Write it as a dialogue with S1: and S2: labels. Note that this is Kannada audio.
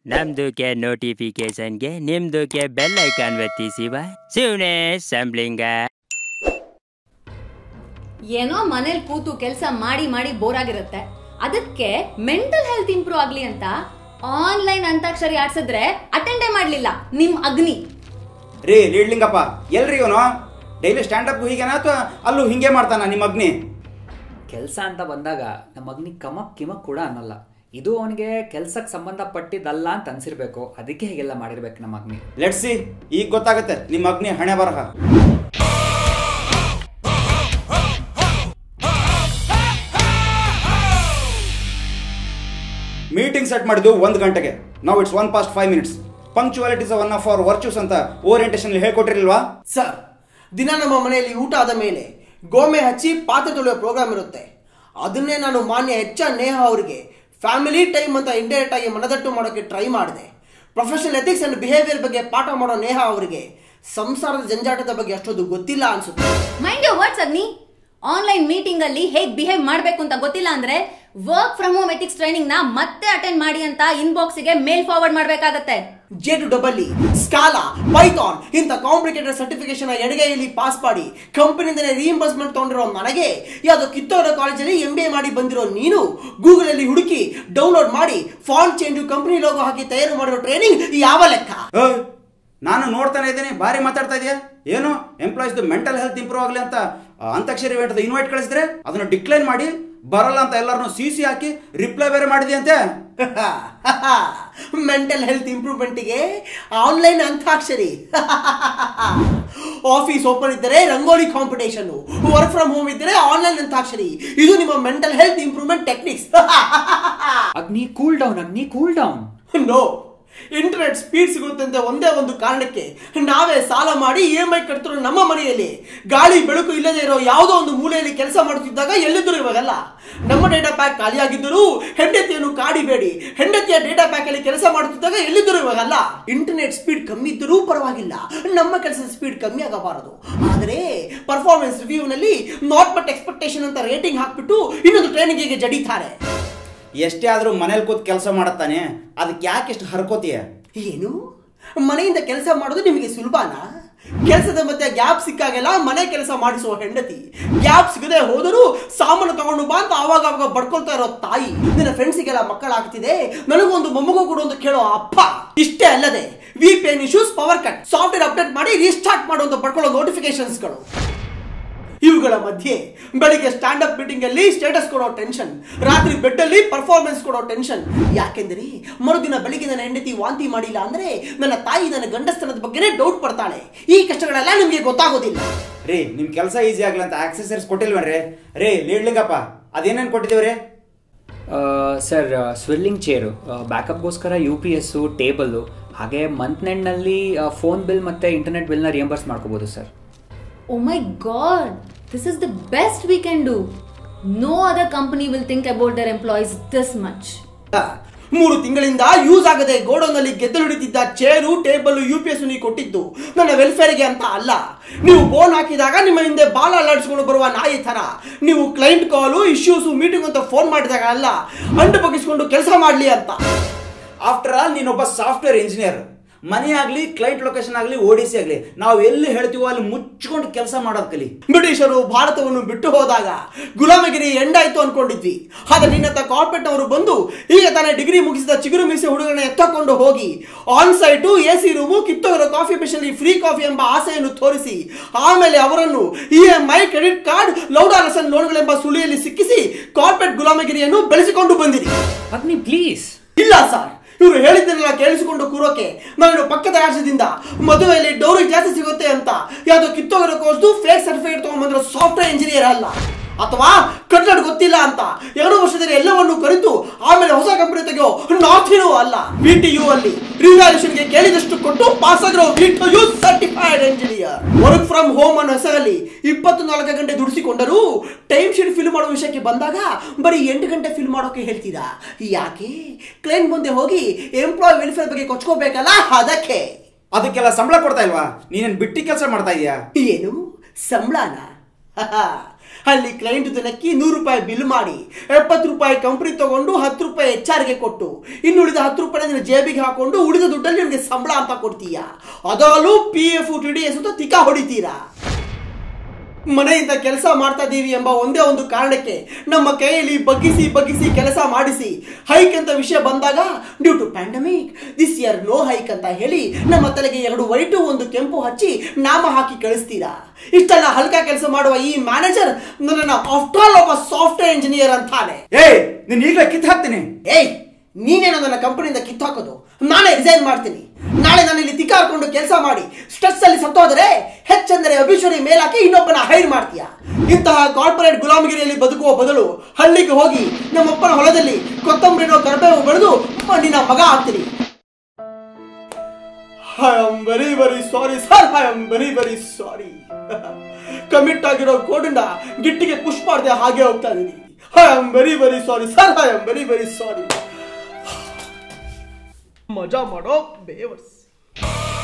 S1: ನಮ್ದುಕ್ಕೆ ನೋಟಿಫಿಕೇಶನ್ಗೆ ನಿಮ್ದುಕ್ಕೆ ಬೆಲ್ ಐಕಾನ್ ಒತ್ತಿಸಿವ ಶಿವನೇ ಸಂಬ್ಲಿಂಗ
S2: ಏನೋ ಮನೇಲಿ ಕೂತು ಕೆಲಸ ಮಾಡಿ ಮಾಡಿ ಬೋರ್ ಆಗಿರುತ್ತೆ ಅದಕ್ಕೆ ಮೆಂಟಲ್ ಹೆಲ್ತ್ ಇಂಪ್ರೂವ್ ಆಗ್ಲಿ ಅಂತ ಆನ್ಲೈನ್ ಅಂತಾಕ್ಷರಿ ಆಡ್ಸಿದ್ರೆ ಅಟೆಂಡೇ ಮಾಡ್ಲಿಲ್ಲ ನಿಮ್ ಅಗ್ನಿ
S3: ರೀ ಲೀಡ್ಲಿಂಗಪ್ಪ ಎಲ್ರಿ ಇವನು ಡೈಲಿ ಸ್ಟ್ಯಾಂಡಪ್ ಹೀಗೇನಾ ಅಥವಾ ಅಲ್ಲೂ ಹಿಂಗೆ ಮಾಡ್ತಾನ ನಿಮ್ಮ ಅಗ್ನಿ
S4: ಕೆಲಸ ಅಂತ ಬಂದಾಗ ನಮ್ಮ ಅಗ್ನಿ ಕಮಕ್ ಕಿಮಕ್ ಕೂಡ ಅನ್ನಲ್ಲ ಇದು ಅವನಿಗೆ ಕೆಲ್ಸಕ್ಕೆ ಸಂಬಂಧಪಟ್ಟಿದ್ದಲ್ಲ ಅಂತ ಅನ್ಸಿರ್ಬೇಕು ಅದಕ್ಕೆ ಹೀಗೆಲ್ಲ ಮಾಡಿರ್ಬೇಕು ನಮ್ಮ ಅಗ್ನಿ
S3: ಲೆಟ್ಸಿ ಈಗ ಗೊತ್ತಾಗುತ್ತೆ ನಿಮ್ಮ ಅಗ್ನಿ ಹಣೆ ಬರಹ ಮೀಟಿಂಗ್ ಸೆಟ್ ಮಾಡಿದ್ದು ಒಂದು ಗಂಟೆಗೆ ನಾವು it's one past five minutes punctuality is one of our virtues ಅಂತ ಓರಿಯಂಟೇಷನ್ ಹೇಳ್ಕೊಟ್ಟಿರ್ಲಿಲ್ವಾ
S5: ಸರ್ ದಿನ ನಮ್ಮ ಮನೆಯಲ್ಲಿ ಊಟ ಆದ ಮೇಲೆ ಗೋಮೆ ಹಚ್ಚಿ ಪಾತ್ರೆ ತೊಳೆಯೋ ಪ್ರೋಗ್ರಾಮ್ ಇರುತ್ತೆ ಅದನ್ನೇ ನಾನು ಮಾನ್ಯ ಎಚ್ ಆರ್ ನೇಹ ಅವರಿಗೆ ಫ್ಯಾಮಿಲಿ ಟೈಮ್ ಅಂತ ಇಂಡೈರೆಕ್ಟ್ ಆಗಿ ಮನದಟ್ಟು ಮಾಡೋಕ್ಕೆ ಟ್ರೈ ಮಾಡಿದೆ ಪ್ರೊಫೆಷನಲ್ ಎಥಿಕ್ಸ್ ಅಂಡ್ ಬಿಹೇವಿಯರ್ ಬಗ್ಗೆ ಪಾಠ ಮಾಡೋ ನೇಹ ಅವರಿಗೆ ಸಂಸಾರದ ಜಂಜಾಟದ ಬಗ್ಗೆ ಅಷ್ಟೊಂದು ಗೊತ್ತಿಲ್ಲ ಅನ್ಸುತ್ತೆ
S2: mind your words Agni online meeting ಅಲ್ಲಿ ಹೇಗ್ ಬಿಹೇವ್ ಮಾಡ್ಬೇಕು ಅಂತ ಗೊತ್ತಿಲ್ಲ ಅಂದ್ರೆ work from home ethics training ನ ಮತ್ತೆ ಅಟೆಂಡ್ ಮಾಡಿ ಅಂತ ಇನ್ಬಾಕ್ಸ್ ಗೆ ಮೇಲ್ ಫಾರ್ವರ್ಡ್ ಮಾಡ್ಬೇಕಾಗತ್ತೆ
S5: J two double E Scala Python ಇಂಥ ಕಾಂಪ್ಲಿಕೇಟೆಡ್ ಸರ್ಟಿಫಿಕೇಶನ್ ಎಡಗೈಯಲ್ಲಿ ಪಾಸ್ ಮಾಡಿ ಕಂಪನಿಯಿಂದಲೇ ರೀಇಂಬರ್ಸ್ಮೆಂಟ್ ತಗೊಂಡಿರೋ ನನಗೆ ಯಾವ್ದೋ ಕಿತ್ತೋರ ಕಾಲೇಜಲ್ಲಿ ಎಂ ಬಿ ಎ ಮಾಡಿ ಬಂದಿರೋ ನೀನು ಗೂಗಲ್ ಅಲ್ಲಿ ಹುಡುಕಿ ಡೌನ್ಲೋಡ್ ಮಾಡಿ ಫಾಂಟ್ ಚೇಂಜ್ ಕಂಪನಿ ಲೋಗೋ ಹಾಕಿ ತಯಾರು ಮಾಡಿರೋ ಟ್ರೈನಿಂಗ್ ಯಾವ ಲೆಕ್ಕ
S3: ಏಯ್, ನಾನು ನೋಡ್ತಾನೆ ಇದ್ದೀನಿ ಭಾರಿ ಮಾತಾಡ್ತಾ ಇದೆಯಾ ಏನು ಎಂಪ್ಲಾಯೀಸ್ದು ಮೆಂಟಲ್ ಹೆಲ್ತ್ ಇಂಪ್ರೂವ್ ಆಗಲಿ ಅಂತ ಆ, ಅಂತಾಕ್ಷರಿ ಇವೆಂಟ್ ಇನ್ವೈಟ್ ಕಳಿಸಿದ್ರೆ ಅದನ್ನು ಡಿಕ್ಲೈನ್ ಮಾಡಿ ಬರಲ್ಲ ಅಂತ ಎಲ್ಲರನ್ನು ಸಿ ಸಿ ಹಾಕಿ ರಿಪ್ಲೈ ಬೇರೆ ಮಾಡಿದೆಯಂತೆ
S5: ಮೆಂಟಲ್ ಹೆಲ್ತ್ ಇಂಪ್ರೂವ್ಮೆಂಟ್ಗೆ ಆನ್ಲೈನ್ ಅಂತಾಕ್ಷರಿ ಆಫೀಸ್ ಓಪನ್ ಇದ್ದರೆ rangoli competition work from home ಇದ್ದರೆ ಆನ್ಲೈನ್ ಅಂತಾಕ್ಷರಿ ಇದು ನಿಮ್ಮ mental health improvement techniques
S4: Agni cool down Agni cool down
S5: no internet speed ಸಿಗುತ್ತೆ ಅಂತ ಒಂದೇ ಒಂದು ಕಾರಣಕ್ಕೆ ನಾವೇ ಸಾಲ ಮಾಡಿ ಇ ಎಂ ಐ ಕಟ್ತಿರೋ ನಮ್ಮ ಮನೆಯಲ್ಲಿ ಗಾಳಿ ಬೆಳಕು ಇಲ್ಲದೆ ಇರೋ ಯಾವುದೋ ಒಂದು ಮೂಲೆಯಲ್ಲಿ ಕೆಲಸ ಮಾಡುತ್ತಿದ್ದಾಗ ಎಲ್ಲಿದ್ದರೂ ಇವಾಗಲ್ಲ ನಮ್ಮ ಡೇಟಾ ಪ್ಯಾಕ್ ಖಾಲಿಯಾಗಿದ್ದರೂ ಹೆಂಡತಿಯನ್ನು ಕಾಡಿಬೇಡಿ ಹೆಂಡತಿಯ ಡೇಟಾ ಪ್ಯಾಕ್ ಅಲ್ಲಿ ಕೆಲಸ ಮಾಡುತ್ತಿದ್ದಾಗ ಎಲ್ಲಿದ್ದರೂ ಇವಾಗಲ್ಲ ಇಂಟರ್ನೆಟ್ ಸ್ಪೀಡ್ ಕಮ್ಮಿ ಇದ್ದರೂ ಪರವಾಗಿಲ್ಲ ನಮ್ಮ ಕೆಲಸದ ಸ್ಪೀಡ್ ಕಮ್ಮಿ ಆಗಬಾರದು ಆದರೆ ಪರ್ಫಾರ್ಮೆನ್ಸ್ ರಿವ್ಯೂನಲ್ಲಿ ನಾಟ್ ಬಟ್ ಎಕ್ಸ್ಪೆಕ್ಟೇಷನ್ ಅಂತ ರೇಟಿಂಗ್ ಹಾಕ್ಬಿಟ್ಟು ಇನ್ನೊಂದು ಟ್ರೈನಿಂಗಿಗೆ ಜಡಿತಾರೆ
S3: ಎಷ್ಟೇ ಆದರೂ ಮನೇಲಿ ಕೂತ್ ಕೆಲಸ ಮಾಡತ್ತಾನೆ ಅದಕ್ಕೆ ಯಾಕೆ ಇಷ್ಟು ಹರ್ಕೋತೀಯ
S5: ಏನು ಮನೆಯಿಂದ ಕೆಲಸ ಮಾಡೋದು ನಿಮಗೆ ಸುಲಭನಾ ಕೆಲಸದ ಮಧ್ಯೆ ಗ್ಯಾಪ್ ಸಿಕ್ಕಾಗೆಲ್ಲ ಮನೆ ಕೆಲಸ ಮಾಡಿಸುವ ಹೆಂಡತಿ ಗ್ಯಾಪ್ ಸಿಗದೆ ಹೋದರೂ ಸಾಮಾನು ತಗೊಂಡು ಬಾ ಅಂತ ಆವಾಗ ಆವಾಗ ಬಡ್ಕೊಳ್ತಾ ಇರೋ ತಾಯಿ ನಿನ್ನ ಫ್ರೆಂಡ್ಸಿಗೆಲ್ಲ ಮಕ್ಕಳಾಗ್ತಿದೆ ನನಗೊಂದು ಮೊಮ್ಮಗು ಕೊಡು ಅಂತ ಕೇಳೋ ಅಪ್ಪ ಇಷ್ಟೇ ಅಲ್ಲದೆ V P N issues power cut software update ಮಾಡಿ ರೀಸ್ಟಾರ್ಟ್ ಮಾಡುವಂತ ಪಡ್ಕೊಳ್ಳೋ ನೋಟಿಫಿಕೇಶನ್ಸ್ಗಳು ಇವುಗಳ ಮಧ್ಯೆ ಬೆಳಿಗ್ಗೆ ಸ್ಟ್ಯಾಂಡ್ ಅಪ್ ಮೀಟಿಂಗ್ ಅಲ್ಲಿ ಸ್ಟೇಟಸ್ ಕೊಡೋ ಟೆನ್ಷನ್ ರಾತ್ರಿ ಬೆಡ್ ಅಲ್ಲಿ ಪರ್ಫಾರ್ಮೆನ್ಸ್ ಕೊಡೋ ಟೆನ್ಷನ್ ಯಾಕೆಂದರೆ ಮರುದಿನ ಬೆಳಿಗ್ಗೆ ನನ್ನ ಹೆಂಡತಿ ವಾಂತಿ ಮಾಡಿಲ್ಲ ಅಂದ್ರೆ ನನ್ನ ತಾಯಿ ನನ್ನ ಗಂಡಸ್ತನದ ಬಗ್ಗೆನೇ ಡೌಟ್ ಪಡ್ತಾಳೆ ಈ ಕಷ್ಟಗಳೆಲ್ಲ ನಿಮಗೆ ಗೊತ್ತಾಗೋದಿಲ್ಲ
S3: ರೀ ನಿಮ್ಮ ಕೆಲಸ ಈಸಿ ಆಗಲಿ ಅಂತ ಆಕ್ಸೆಸರೀಸ್ ಕೊಟ್ಟಿಲ್ವೇನ್ರಿ ರೀ ಲೀಡ್ಲಿಂಗಪ್ಪ ಅದೇನೇನು ಕೊಟ್ಟಿದ್ದೀವ್ರಿ
S4: ಸರ್ ಸ್ವೆಲ್ಲಿಂಗ್ ಚೇರು ಬ್ಯಾಕಪ್ಗೋಸ್ಕರ ಯು ಪಿ ಎಸ್ಸು ಟೇಬಲ್ಲು ಹಾಗೆ ಮಂತ್ ಎಂಡ್ನಲ್ಲಿ ಫೋನ್ ಬಿಲ್ ಮತ್ತು ಇಂಟರ್ನೆಟ್ ಬಿಲ್ನ ರಿಯಂಬರ್ಸ್ ಮಾಡ್ಕೋಬೋದು sir
S2: oh my god this is the best we can do no other company will think about their employees this much
S5: ಹ, ಮೂರು ತಿಂಗಳಿಂದ ಯೂಸ್ ಆಗದೆ ಗೋಡೌನಲ್ಲಿ ಗೆದ್ದಲು ಹಿಡಿದಿದ್ದ chair table U P S ನೀವು ಕೊಟ್ಟಿದ್ದು ನನ್ನ ವೆಲ್ಫೇರ್ಗೆ ಅಂತ ಅಲ್ಲ ನೀವು ಬೋನ್ ಹಾಕಿದಾಗ ನಿಮ್ಮ ಹಿಂದೆ ಬಾಲ ಅಲ್ಲಾಡಿಸ್ಕೊಂಡು ಬರುವ ನಾಯಿ ತರ ನೀವು ಕ್ಲೈಂಟ್ ಕಾಲು ಇಶ್ಯೂಸು ಮೀಟಿಂಗ್ ಅಂತ ಫೋನ್ ಮಾಡಿದಾಗ ಅಲ್ಲ ಅಂಟು ಬಗ್ಗಿಸ್ಕೊಂಡು ಕೆಲಸ ಮಾಡಲಿ ಅಂತ
S3: ಆಫ್ಟರ್ ಆಲ್ ನೀನೊಬ್ಬ ಸಾಫ್ಟ್ವೇರ್ ಇಂಜಿನಿಯರ್ ಮನೆ ಆಗಲಿ ಕ್ಲೈಂಟ್ ಲೊಕೇಶನ್ ಆಗಲಿ ಓಡಿಸಿ ಆಗಲಿ ನಾವು ಎಲ್ಲಿ ಹೇಳ್ತೀವೋ ಅಲ್ಲಿ ಮುಚ್ಕೊಂಡು ಕೆಲಸ ಮಾಡೋದು ಕಲಿ
S5: ಬ್ರಿಟಿಷರು ಭಾರತವನ್ನು ಬಿಟ್ಟು ಹೋದಾಗ ಗುಲಾಮಗಿರಿ ಎಂಡಾಯ್ತು ಅನ್ಕೊಂಡಿದ್ವಿ ಆದ್ರೆ ನಿನ್ನತ್ತ ಕಾರ್ಪೊರೇಟ್ ಅವರು ಬಂದು ಈಗ ತಾನೇ ಡಿಗ್ರಿ ಮುಗಿಸಿದ ಚಿಗುರು ಮೀಸೆ ಹುಡುಗನ ಎತ್ತಕೊಂಡು ಹೋಗಿ on site A C room ಕಿತ್ತೋಗಿರೋ ಕಾಫಿ ಮಿಷನ್ಲಿ ಫ್ರೀ ಕಾಫಿ ಎಂಬ ಆಸೆಯನ್ನು ತೋರಿಸಿ ಆಮೇಲೆ ಅವರನ್ನು E M I credit card ಲೌಡಾರಸನ್ ಲೋನ್ಗಳೆಂಬ ಸುಳಿಯಲ್ಲಿ ಸಿಕ್ಕಿಸಿ ಕಾರ್ಪೊರೇಟ್ ಗುಲಾಮಗಿರಿಯನ್ನು ಬೆಳೆಸಿಕೊಂಡು ಬಂದಿರಿ
S4: ಅಗ್ನಿ ಪ್ಲೀಸ್
S5: ಇಲ್ಲ ಸರ್ ಇವರು ಹೇಳಿದ್ದನ್ನೆಲ್ಲ ಕೇಳಿಸಿಕೊಂಡು ಕೂರೋಕೆ ನಾನು ಪಕ್ಕದ ರಾಜ್ಯದಿಂದ ಮದುವೆಯಲ್ಲಿ ಡೌರಿ ಜಾಸ್ತಿ ಸಿಗುತ್ತೆ ಅಂತ ಯಾವ್ದೋ ಕಿತ್ತೋಗಿರೋ ಕೋರ್ಸ್ದು ಫೇಕ್ ಸರ್ಟಿಫಿಕೇಟ್ ತಗೊಂಡ್ಬಂದಿರೋ ಸಾಫ್ಟ್ವೇರ್ ಇಂಜಿನಿಯರ್ ಅಲ್ಲ ಅಥವಾ ಕನ್ನಡ ಗೊತ್ತಿಲ್ಲ ಅಂತ ಎರಡು ವರ್ಷದಲ್ಲಿ ಎಲ್ಲವನ್ನು ಕಲಿತು ಆಮೇಲೆ ಹೊಸ ಕಂಪನಿ ತೆಗೆಯೋ ನಾರ್ಥಿನೂ ಅಲ್ಲ ವಿ ಟಿ ಯು ಅಲ್ಲಿ ರಿವ್ಯಾಲ್ಯೂಷನ್ಗೆ ಕೇಳಿದಷ್ಟು ಕೊಟ್ಟು ಪಾಸ್ ಆಗಿರೋ V T U certified engineer work from home ಅನ್ನೋ ಹೆಸರಲ್ಲಿ ಇಪ್ಪತ್ತು ನಾಲ್ಕು ಗಂಟೆ ದುಡಿಸಿಕೊಂಡರೂ ಟೈಮ್ ಶೀಟ್ ಫಿಲ್ ಮಾಡೋ ವಿಷಯಕ್ಕೆ ಬಂದಾಗ ಬರೀ ಎಂಟು ಗಂಟೆ ಫಿಲ್ ಮಾಡೋಕೆ ಹೇಳ್ತೀರಾ ಯಾಕೆ ಕ್ಲೈಂಟ್ ಮುಂದೆ ಹೋಗಿ ಎಂಪ್ಲಾಯ್ ವೆಲ್ಫೇರ್ ಬಗ್ಗೆ ಕೊಚ್ಕೋಬೇಕಲ್ಲ ಅದಕ್ಕೆ
S3: ಅದಕ್ಕೆಲ್ಲ ಸಂಬಳ ಕೊಡ್ತಾ ಇಲ್ವಾ ನೀನೇನು ಬಿಟ್ಟಿ ಕೆಲಸ ಮಾಡ್ತಾ ಇದೀಯಾ
S5: ಏನು ಸಂಬಳನ ಅಲ್ಲಿ ಕ್ಲೈಂಟ್ ದಿನಕ್ಕೆ ನೂರು ರೂಪಾಯಿ ಬಿಲ್ ಮಾಡಿ ಎಪ್ಪತ್ತು ರೂಪಾಯಿ ಕಂಪ್ನಿ ತಗೊಂಡು ಹತ್ತು ರೂಪಾಯಿ ಎಚ್ ಆರ್ಗೆ ಕೊಟ್ಟು ಇನ್ನುಳಿದ ಹತ್ತು ರೂಪಾಯಿ ನಿನ್ನ ಜೇಬಿಗೆ ಹಾಕೊಂಡು ಉಳಿದ ದುಡ್ಡಲ್ಲಿ ನಿನಗೆ ಸಂಬಳ ಅಂತ ಕೊಡ್ತೀಯ ಅದರಲ್ಲೂ P F T D S ಅಂತ ತಿಕ್ಕ ಹೊಡಿತೀರಾ ಮನೆಯಿಂದ ಕೆಲಸ ಮಾಡ್ತಾ ಇದ್ದೀವಿ ಎಂಬ ಒಂದೇ ಒಂದು ಕಾರಣಕ್ಕೆ ನಮ್ಮ ಕೈಯಲ್ಲಿ ಬಗ್ಗಿಸಿ ಬಗ್ಗಿಸಿ ಕೆಲಸ ಮಾಡಿಸಿ ಹೈಕ್ ಅಂತ ವಿಷಯ ಬಂದಾಗ due to pandemic this year no hike ಅಂತ ಹೇಳಿ ನಮ್ಮ ತಲೆಗೆ ಎರಡು ವೈಟು ಒಂದು ಕೆಂಪು ಹಚ್ಚಿ ನಾಮ ಹಾಕಿ ಕಳಿಸ್ತೀರಾ ಇಷ್ಟೆಲ್ಲ ಹಲ್ಕ ಕೆಲಸ ಮಾಡುವ ಈ ಮ್ಯಾನೇಜರ್ ನನ್ನನ್ನು ಆಫ್ಟರ್ ಆಲ್ ಒಬ್ಬ ಸಾಫ್ಟ್ವೇರ್ ಇಂಜಿನಿಯರ್ ಅಂತಾನೆ
S3: ಏಯ್ ನೀನ್ ಈಗಲೇ ಕಿತ್ ಹಾಕ್ತೀನಿ
S5: ಏಯ್ ನೀನೇನೋ ನನ್ನ ಕಂಪನಿಯಿಂದ ಕಿತ್ತಾಕೋದು ನಾನೇ ರಿಸೈನ್ ಮಾಡ್ತೀನಿ ನಾಳೆ ನಾನು ಇಲ್ಲಿ ತಿಕ್ಕ ಹಾಕೊಂಡು ಕೆಲಸ ಮಾಡಿ ಸ್ಟ್ರೆಸ್ ಅಲ್ಲಿ ಸತ್ತೋದರೆ ಹೆಚ್ಚೆಂದರೆ ಅಭಿಶ್ವರಿ ಮೇಲಾಕಿ ಇನ್ನೊಬ್ಬನ ಹೈರ್ ಮಾಡ್ತೀಯ ಇಂತಹ ಕಾರ್ಪೊರೇಟ್ ಗುಲಾಮಗಿರಿಯಲ್ಲಿ ಬದುಕುವ ಬದಲು ಹಳ್ಳಿಗೆ ಹೋಗಿ ನಮ್ಮಪ್ಪನ ಹೊಲದಲ್ಲಿ ಕೊತ್ತಂಬರಿನೋ ಕರ್ಬೇವು ಬೆಳೆದು ಮಣ್ಣಿನ ಮಗ ಆಗ್ತೀನಿ I am very very sorry sir I am very very sorry commit ಆಗಿರೋ ಕೋಡಿಂದ ಗಿಟ್ಟಿಗೆ ಪುಷ್ ಮಾಡದೆ ಹಾಗೆ ಹೋಗ್ತಾ ಇದೀನಿ I am very very sorry sir I am very very sorry ಮಜಾ ಮಾಡೋ ಬೇವರ್ಸ್